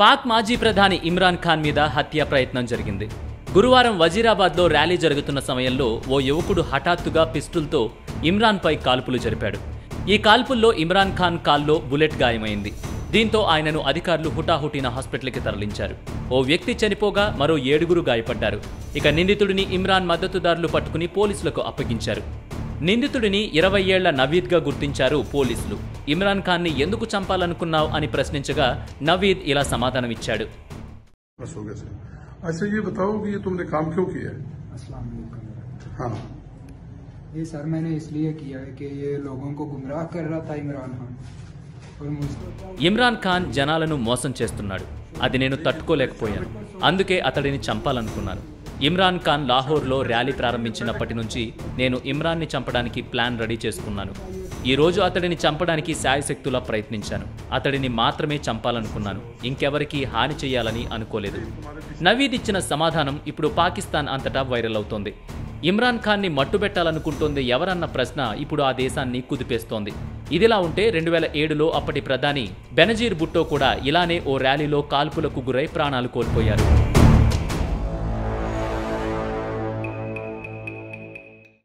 పాక్ మాజీ ప్రధాని ఇమ్రాన్ ఖాన్ మీద హత్య ప్రయత్నం జరిగింది గురువారం వజీరాబాద్లో ర్యాలీ జరుగుతున్న సమయంలో ఓ యువకుడు హఠాత్తుగా పిస్టుల్తో ఇమ్రాన్పై కాల్పులు జరిపాడు ఈ కాల్పుల్లో ఇమ్రాన్ ఖాన్ కాల్లో బుల్లెట్ గాయమైంది దీంతో ఆయనను అధికారులు హుటాహుటిన హాస్పిటల్కి తరలించారు ఓ వ్యక్తి చనిపోగా మరో ఏడుగురు గాయపడ్డారు ఇక నిందితుడిని ఇమ్రాన్ మద్దతుదారులు పట్టుకుని పోలీసులకు అప్పగించారు నిందితుడిని ఇరవై ఏళ్ల నవీద్గా గుర్తించారు పోలీసులు ఇమ్రాన్ ఖాన్ని ఎందుకు చంపాలనుకున్నావు అని ప్రశ్నించగా నవీద్ ఇలా సమాధానమిచ్చాడు बस हो गया सर अच्छा ये बताओ कि ये तुमने काम क्यों किया है अस्सलाम वालेकुम हाँ ये सर मैंने इसलिए किया है कि ये लोगों को गुमराह कर रहा था इमरान खान और मुझे ఇమ్రాన్ ఖాన్ జనాలను మోసం చేస్తున్నాడు అది నేను తట్టుకోలేకపోయాను అందుకే అతడిని చంపాలనుకున్నాను ఇమ్రాన్ ఖాన్ లాహోర్లో ర్యాలీ ప్రారంభించినప్పటి నుంచి నేను ఇమ్రాన్ని చంపడానికి ప్లాన్ రెడీ చేసుకున్నాను ఈ రోజు అతడిని చంపడానికి శాయశక్తులా ప్రయత్నించాను అతడిని మాత్రమే చంపాలనుకున్నాను ఇంకెవరికీ హాని చేయాలని అనుకోలేదు నవీద్ ఇచ్చిన సమాధానం ఇప్పుడు పాకిస్తాన్ అంతటా వైరల్ అవుతోంది ఇమ్రాన్ ఖాన్ని మట్టుబెట్టాలనుకుంటోంది ఎవరన్న ప్రశ్న ఇప్పుడు ఆ దేశాన్ని కుదిపేస్తోంది ఇదిలా ఉంటే రెండు వేల ఏడులో అప్పటి ప్రధాని బెనజీర్ భుట్టో కూడా ఇలానే ఓ ర్యాలీలో కాల్పులకు గురై ప్రాణాలు కోల్పోయారు